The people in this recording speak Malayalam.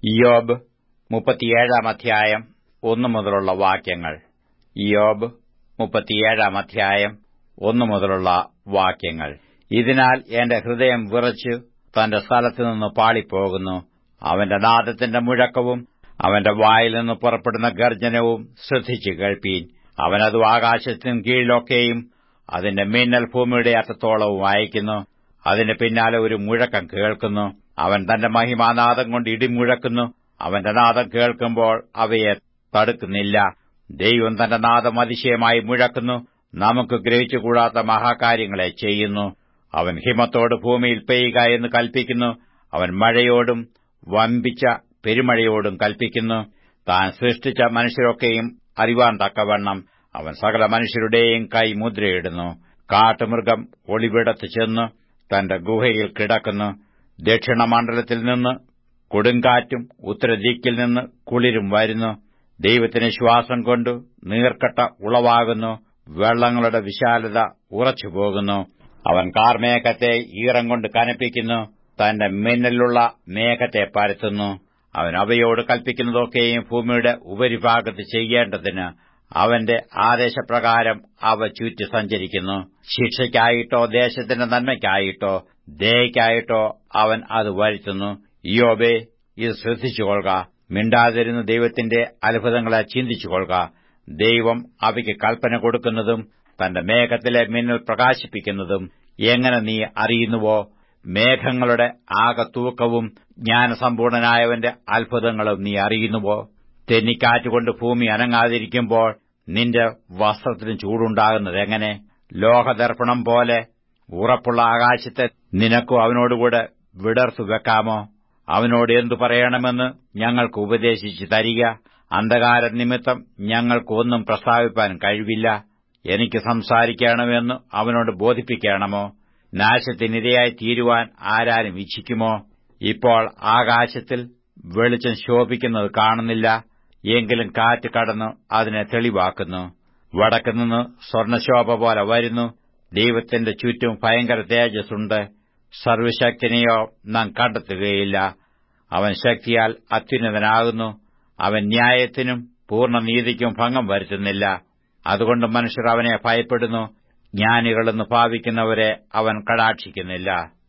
ഇയോബ് മുപ്പത്തിയേഴാം അധ്യായം ഒന്നു മുതലുള്ള വാക്യങ്ങൾ ഇയോബ് മുപ്പത്തിയേഴാം അധ്യായം ഒന്നു മുതലുള്ള വാക്യങ്ങൾ ഇതിനാൽ എന്റെ ഹൃദയം വിറച്ച് തന്റെ സ്ഥലത്തുനിന്ന് പാളിപ്പോകുന്നു അവന്റെ നാദത്തിന്റെ മുഴക്കവും അവന്റെ വായിൽ നിന്ന് പുറപ്പെടുന്ന ഗർജനവും ശ്രദ്ധിച്ചു കേൾപ്പീൻ അവനത് ആകാശത്തിനും കീഴിലൊക്കെയും അതിന്റെ മിന്നൽ ഭൂമിയുടെ അറ്റത്തോളവും അയക്കുന്നു അതിന് പിന്നാലെ ഒരു മുഴക്കം കേൾക്കുന്നു അവൻ തന്റെ മഹിമാനാദം കൊണ്ട് ഇടിമുഴക്കുന്നു അവന്റെ നാദം കേൾക്കുമ്പോൾ അവയെ തടുക്കുന്നില്ല ദൈവം തന്റെ നാദം അതിശയമായി മുഴക്കുന്നു നമുക്ക് ഗ്രഹിച്ചുകൂടാത്ത മഹാകാര്യങ്ങളെ ചെയ്യുന്നു അവൻ ഹിമത്തോട് ഭൂമിയിൽ പെയ്യുക എന്ന് കൽപ്പിക്കുന്നു അവൻ മഴയോടും വമ്പിച്ച പെരുമഴയോടും കൽപ്പിക്കുന്നു താൻ സൃഷ്ടിച്ച മനുഷ്യരൊക്കെയും അറിവാൻ തക്കവണ്ണം അവൻ സകല മനുഷ്യരുടെയും കൈ മുദ്രയിടുന്നു കാട്ടുമൃഗം ഒളിവിടത്ത് ചെന്ന് തന്റെ ഗുഹയിൽ കിടക്കുന്നു ദക്ഷിണമണ്ഡലത്തിൽ നിന്ന് കൊടുങ്കാറ്റും ഉത്തരദിക്കിൽ നിന്ന് കുളിരും വരുന്നു ദൈവത്തിന് ശ്വാസം കൊണ്ടു നീർക്കട്ട ഉളവാകുന്നു വെള്ളങ്ങളുടെ വിശാലത ഉറച്ചുപോകുന്നു അവൻ കാർമേഘത്തെ ഈറം കൊണ്ട് കനപ്പിക്കുന്നു തന്റെ മിന്നലുള്ള മേഘത്തെ പരത്തുന്നു അവൻ അവയോട് കൽപ്പിക്കുന്നതൊക്കെയും ഭൂമിയുടെ ഉപരിഭാഗത്ത് ചെയ്യേണ്ടതിന് അവന്റെ ആദേശപ്രകാരം അവ ചുറ്റി സഞ്ചരിക്കുന്നു ശിക്ഷയ്ക്കായിട്ടോ ദേശത്തിന്റെ നന്മയ്ക്കായിട്ടോ ദയയ്ക്കായിട്ടോ അവൻ അത് വരുത്തുന്നു ഇയോബേ ഇത് ശ്രദ്ധിച്ചുകൊള്ളുക മിണ്ടാതിരുന്ന് ദൈവത്തിന്റെ അത്ഭുതങ്ങളെ ചിന്തിച്ചുകൊള്ളുക ദൈവം അവയ്ക്ക് കൽപ്പന കൊടുക്കുന്നതും തന്റെ മേഘത്തിലെ മിന്നൽ പ്രകാശിപ്പിക്കുന്നതും എങ്ങനെ നീ അറിയുന്നുവോ മേഘങ്ങളുടെ ആകത്തൂക്കവും ജ്ഞാനസമ്പൂർണനായവന്റെ അത്ഭുതങ്ങളും നീ അറിയുന്നുവോ തെന്നിക്കാറ്റുകൊണ്ട് ഭൂമി അനങ്ങാതിരിക്കുമ്പോൾ നിന്റെ വസ്ത്രത്തിന് ചൂടുണ്ടാകുന്നത് എങ്ങനെ ലോഹദർപ്പണം പോലെ ഉറപ്പുള്ള ആകാശത്തെ നിനക്കു അവനോടുകൂടെ വിടർത്തു വെക്കാമോ അവനോട് എന്തു പറയണമെന്ന് ഞങ്ങൾക്ക് ഉപദേശിച്ചു തരിക അന്ധകാര നിമിത്തം ഞങ്ങൾക്കൊന്നും പ്രസ്താവിപ്പാൻ കഴിവില്ല എനിക്ക് സംസാരിക്കണമെന്ന് അവനോട് ബോധിപ്പിക്കണമോ നാശത്തിനിരയായി തീരുവാൻ ആരാരും ഇച്ഛിക്കുമോ ഇപ്പോൾ ആകാശത്തിൽ വെളിച്ചം ശോഭിക്കുന്നത് കാണുന്നില്ല എങ്കിലും കാറ്റ് കടന്നു അതിനെ തെളിവാക്കുന്നു വടക്കുനിന്ന് സ്വർണശോഭ പോലെ വരുന്നു ദൈവത്തിന്റെ ചുറ്റും ഭയങ്കര തേജസ്സുണ്ട് സർവശക്തിനെയോ നാം കണ്ടെത്തുകയില്ല അവൻ ശക്തിയാൽ അത്യുന്നതനാകുന്നു അവൻ ന്യായത്തിനും പൂർണ്ണനീതിക്കും ഭംഗം വരുത്തുന്നില്ല അതുകൊണ്ട് മനുഷ്യർ അവനെ ഭയപ്പെടുന്നു ജ്ഞാനികളെന്ന് ഭാവിക്കുന്നവരെ അവൻ കടാക്ഷിക്കുന്നില്ല